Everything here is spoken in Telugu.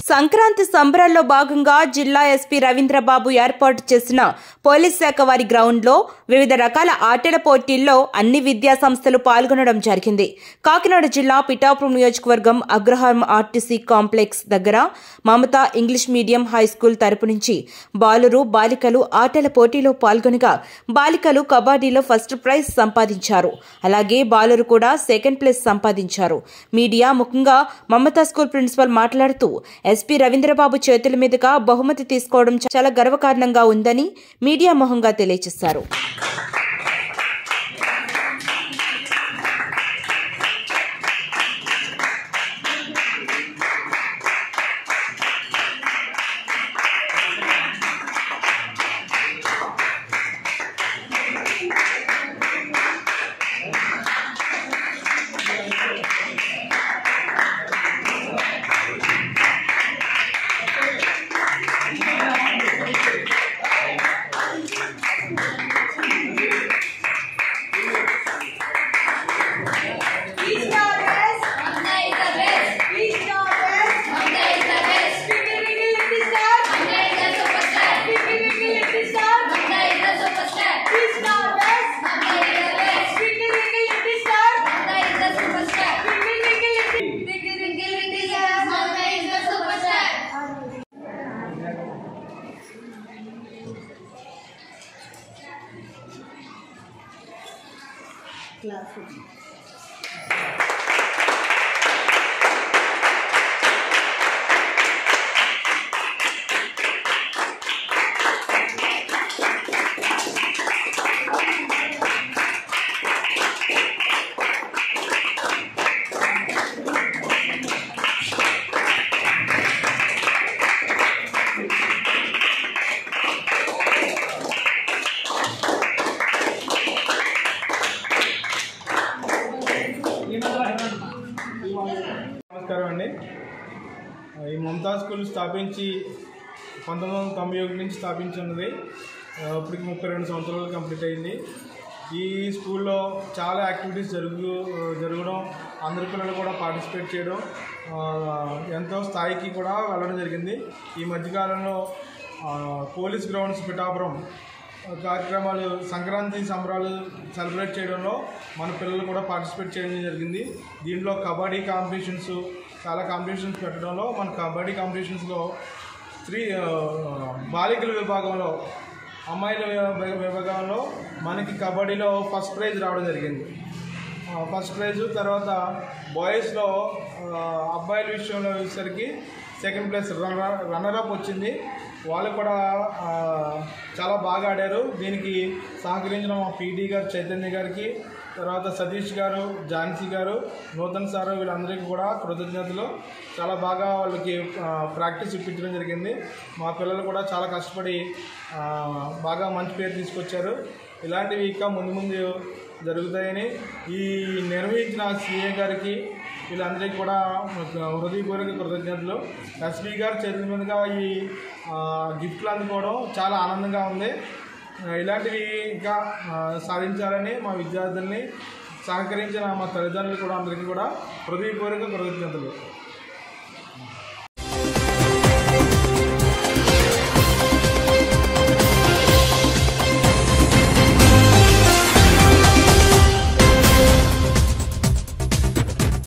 సంక్రాంతి సంబరాల్లో భాగంగా జిల్లా ఎస్పీ రవీంద్రబాబు ఏర్పాటు చేసిన పోలీస్ శాఖ వారి గ్రౌండ్లో వివిధ రకాల ఆటల పోటీల్లో అన్ని విద్యా సంస్థలు పాల్గొనడం జరిగింది కాకినాడ జిల్లా పిఠాపురం నియోజకవర్గం అగ్రహారం ఆర్టీసీ కాంప్లెక్స్ దగ్గర Mamata English medium high school తరపు నుంచి బాలురు బాలికలు ఆటల పోటీలో పాల్గొనగా బాలికలు కబడ్డీలో ఫస్ట్ ప్రైజ్ సంపాదించారు అలాగే బాలురు కూడా సెకండ్ ప్లేస్ సంపాదించారు మీడియా ముఖ్యంగా మమతా స్కూల్ ప్రిన్సిపల్ మాట్లాడుతూ ఎస్పీ రవీంద్రబాబు చేతుల మీదుగా బహుమతి తీసుకోవడం చాలా గర్వకారణంగా ఉందని మీడియా మొహంగా తెలియజేశారు He's the best. Manda is the best. He's the best. Manda is the best. Twinkle twinkle little star. Manda is the superstar. Twinkle twinkle little star. Manda is the superstar. He's the best. Manda is the best. Twinkle twinkle little star. Manda is the superstar. Twinkle twinkle little. Twinkle twinkle little star. Manda is the superstar. నమస్కారం అండి ఈ మమతా స్కూల్ స్థాపించి పంతొమ్మిది వందల తొంభై ఒకటి నుంచి స్థాపించున్నది ఆ, ఇప్పటికి ముప్పై రెండు సంవత్సరాలు కంప్లీట్ అయింది ఈ స్కూల్లో చాలా యాక్టివిటీస్ జరుగు జరగడం అందరి పిల్లలు కూడా పార్టిసిపేట్ చేయడం ఆ, ఎంతో స్థాయికి కూడా వెళ్ళడం జరిగింది ఈ మధ్యకాలంలో ఆ, పోలీస్ గ్రౌండ్స్ పిఠాపురం కార్యక్రమాలు సంక్రాంతి సంబరాలు సెలబ్రేట్ చేయడంలో మన పిల్లలు కూడా పార్టిసిపేట్ చేయడం జరిగింది దీంట్లో కబడ్డీ కాంపిటీషన్స్ చాలా కాంపిటీషన్స్ పెట్టడంలో మన కబడ్డీ కాంపిటీషన్స్లో స్త్రీ ఆ, బాలికల విభాగంలో అమ్మాయిల విభా- విభాగంలో మనకి కబడ్డీలో ఫస్ట్ ప్రైజ్ రావడం జరిగింది ఆ, ఫస్ట్ ప్రైజ్ తర్వాత బాయ్స్లో ఆ, అబ్బాయిల విషయంలో వచ్చేసరికి second place runner runner up వచ్చింది వాళ్ళు కూడా ఆ, చాలా బాగా ఆడారు దీనికి సహకరించిన మా పీటీ గారు చైతన్య గారికి తర్వాత సతీష్ గారు ఝాన్సీ గారు నూతన్ సారు వీళ్ళందరికీ కూడా కృతజ్ఞతలు చాలా బాగా వాళ్ళకి ఆ, ప్రాక్టీస్ ఇప్పించడం జరిగింది మా పిల్లలు కూడా చాలా కష్టపడి ఆ, బాగా మంచి పేరు తీసుకొచ్చారు ఇలాంటివి ఇంకా ముందు ముందు జరుగుతాయని ఈ నిర్వహించిన సీఏ గారికి వీళ్ళందరికీ కూడా హృదయపూర్వక కృతజ్ఞతలు ఎస్పీ గారు చేతుల మీదుగా ఈ ఆ, గిఫ్ట్లు అందుకోవడం చాలా ఆనందంగా ఉంది ఆ, ఇలాంటివి ఇంకా ఆ, సాధించాలని మా విద్యార్థుల్ని సహకరించిన మా తల్లిదండ్రులు కూడా అందరికీ కూడా హృదయపూర్వక కృతజ్ఞతలు